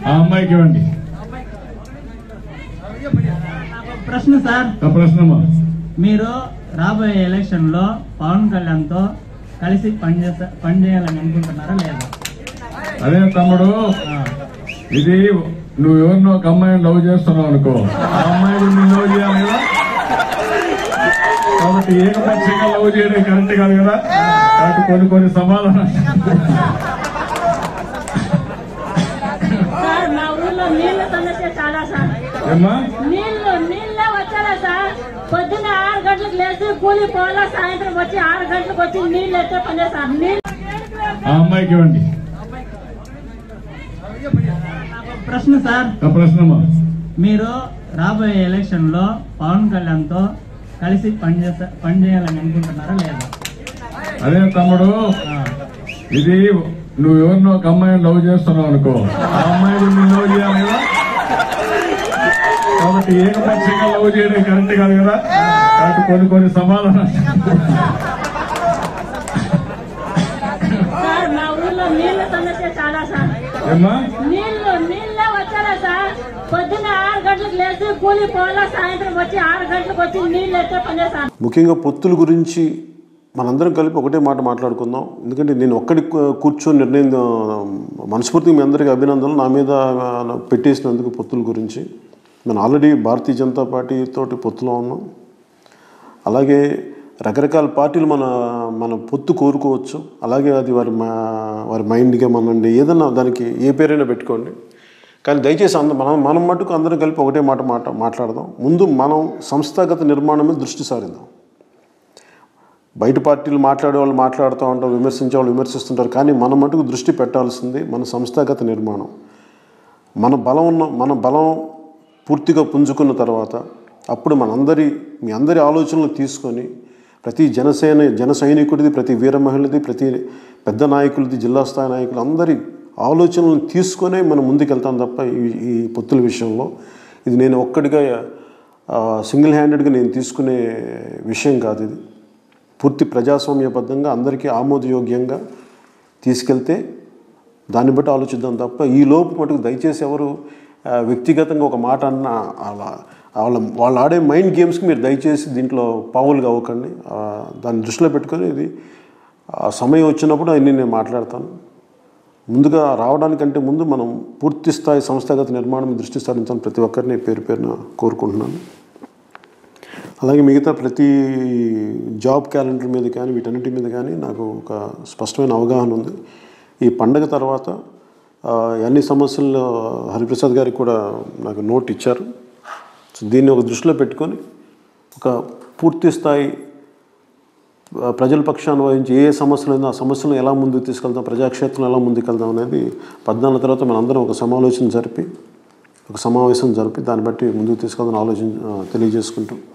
ఆ అమ్మాయికి ఇవ్వండి నాకు ఒక ప్రశ్న సార్ ఆ ప్రశ్నమా మీరు రాబోయే ఎలక్షన్ లో పవన్ కళ్యాణ్ తో కలిసి పనిచేస్తా పనిచేయాలని అనుకుంటున్నారా లేదా అదే తమ్ముడు ఆ, ఇది నువ్వు ఎవరినో ఒక అమ్మాయిని లవ్ చేస్తున్నావు అనుకో ఆ అమ్మాయి నిన్ను లవ్ చేయాలి కదా కాబట్టి ఏకపక్షంగా లవ్ చేయడం కరెక్ట్ కాదు కదా కాబట్టి కొన్ని కొన్ని సమాధానం సార్ మా ఊర్లో నీళ్ళ సమస్య చాలా సార్ ఏమ్మా నీళ్లు నీళ్ళే వచ్చారా సార్ పొద్దున్న ఆరు గంటలకు లేచి కూలి పోవాలా సాయంత్రం వచ్చి ఆరు గంటలకు వచ్చి నీళ్ళు ఎత్తే పని సార్ నీళ్ళు ఆ అమ్మాయికి ఇవ్వండి నాకు ఒక ప్రశ్న సార్ ఆ ప్రశ్నమా మీరు రాబోయే ఎలక్షన్ లో పవన్ కళ్యాణ్ తో కలిసి పనిచేస్తా పనిచేయాలని అనుకుంటున్నారా లేదా అదే తమ్ముడు ఆ, ఇది నువ్వు ఎవరినో ఒక అమ్మాయిని లవ్ చేస్తున్నావు అనుకో ఆ అమ్మాయి నిన్ను లవ్ చేయాలి కదా కాబట్టి ఏకపక్షంగా లవ్ చేయడం కరెక్ట్ కాదు కదా కాబట్టి కొన్ని కొన్ని సమాధానం సార్ మా ఊర్లో నీళ్ళ సమస్య చాలా సార్ ఏమ్మా నీళ్లు నీళ్ళే వచ్చారా సార్ పొద్దున్న ఆరు గంటలకు లేచి కూలి పోవాలా సాయంత్రం వచ్చి ఆరు గంటలకు వచ్చి నీళ్ళు ఎత్తే పని సార్ ముఖ్యంగా పొత్తుల గురించి మనందరం కలిపి ఒకటే మాట మాట్లాడుకుందాం ఎందుకంటే నేను ఒక్కడి కూ- కూర్చొని నిర్ణయం ఆ, మనస్ఫూర్తిగా మీ అందరికీ అభినందనలు నా మీద ఆ, పెట్టేసినందుకు పొత్తుల గురించి నేను ఆల్రెడీ భారతీయ జనతా పార్టీ తోటి పొత్తులో ఉన్నాం అలాగే రకరకాల పార్టీలు మన మన పొత్తు కోరుకోవచ్చు అలాగే అది వారి మా వారి మైండ్గా మనండి ఏదన్నా దానికి ఏ పేరైనా పెట్టుకోండి కానీ దయచేసి అంద మనం మనం మటుకు అందరం కలిపి ఒకటే మాట మాట మాట్లాడదాం ముందు మనం సంస్థాగత నిర్మాణం మీద దృష్టి సారిద్దాం బయట పార్టీలు మాట్లాడే వాళ్ళు మాట్లాడుతూ ఉంటారు విమర్శించే వాళ్ళు విమర్శిస్తుంటారు కానీ మన మటుకు దృష్టి పెట్టాల్సింది మన సంస్థాగత నిర్మాణం మన బలం ఉన్న మన బలం పూర్తిగా పుంజుకున్న తర్వాత అప్పుడు మనందరి మీ అందరి ఆలోచనలు తీసుకొని ప్రతి జనసేన జన సైనికుడిది ప్రతి వీర మహిళది ప్రతి పెద్ద నాయకులది జిల్లా స్థాయి నాయకులు అందరి ఆలోచనలను తీసుకొనే మనం ముందుకెళ్తాం తప్ప ఈ ఈ పొత్తుల విషయంలో ఇది నేను ఒక్కడిగా సింగిల్ హ్యాండెడ్గా నేను తీసుకునే విషయం కాదు ఇది పూర్తి ప్రజాస్వామ్యబద్ధంగా అందరికీ ఆమోదయోగ్యంగా తీసుకెళ్తే దాన్ని బట్టి ఆలోచిద్దాం తప్ప ఈ లోపు మటుకు దయచేసి ఎవరు ఆ, వ్యక్తిగతంగా ఒక మాట అన్న అలా వాళ్ళ వాళ్ళు ఆడే మైండ్ గేమ్స్కి మీరు దయచేసి దీంట్లో పావులుగా అవ్వకండి ఆ, దాన్ని దృష్టిలో పెట్టుకొని ఇది ఆ సమయం వచ్చినప్పుడు అన్నీ నేను మాట్లాడతాను ముందుగా రావడానికంటే ముందు మనం పూర్తి స్థాయి సంస్థాగత నిర్మాణం మీద దృష్టి సారించాలని ప్రతి ఒక్కరిని పేరు పేరున కోరుకుంటున్నాను అలాగే మిగతా ప్రతి జాబ్ క్యాలెండర్ మీద కానీ వీటన్నిటి మీద కానీ నాకు ఒక స్పష్టమైన అవగాహన ఉంది ఈ పండగ తర్వాత ఆ, అన్ని సమస్యల్లో హరిప్రసాద్ గారికి కూడా నాకు నోట్ ఇచ్చారు సో దీన్ని ఒక దృష్టిలో పెట్టుకొని ఒక పూర్తి స్థాయి ఆ, ప్రజల పక్షాన వహించి ఏ ఏ సమస్యలు ఉందో ఆ సమస్యలను ఎలా ముందుకు తీసుకెళ్తాం ప్రజాక్షేత్రంలో ఎలా ముందుకెళ్తాం అనేది పద్నాలుగు తర్వాత మనందరం ఒక సమాలోచన జరిపి ఒక సమావేశం జరిపి దాన్ని బట్టి ముందుకు తీసుకెళ్దాం ఆలోచన ఆ, తెలియజేసుకుంటాం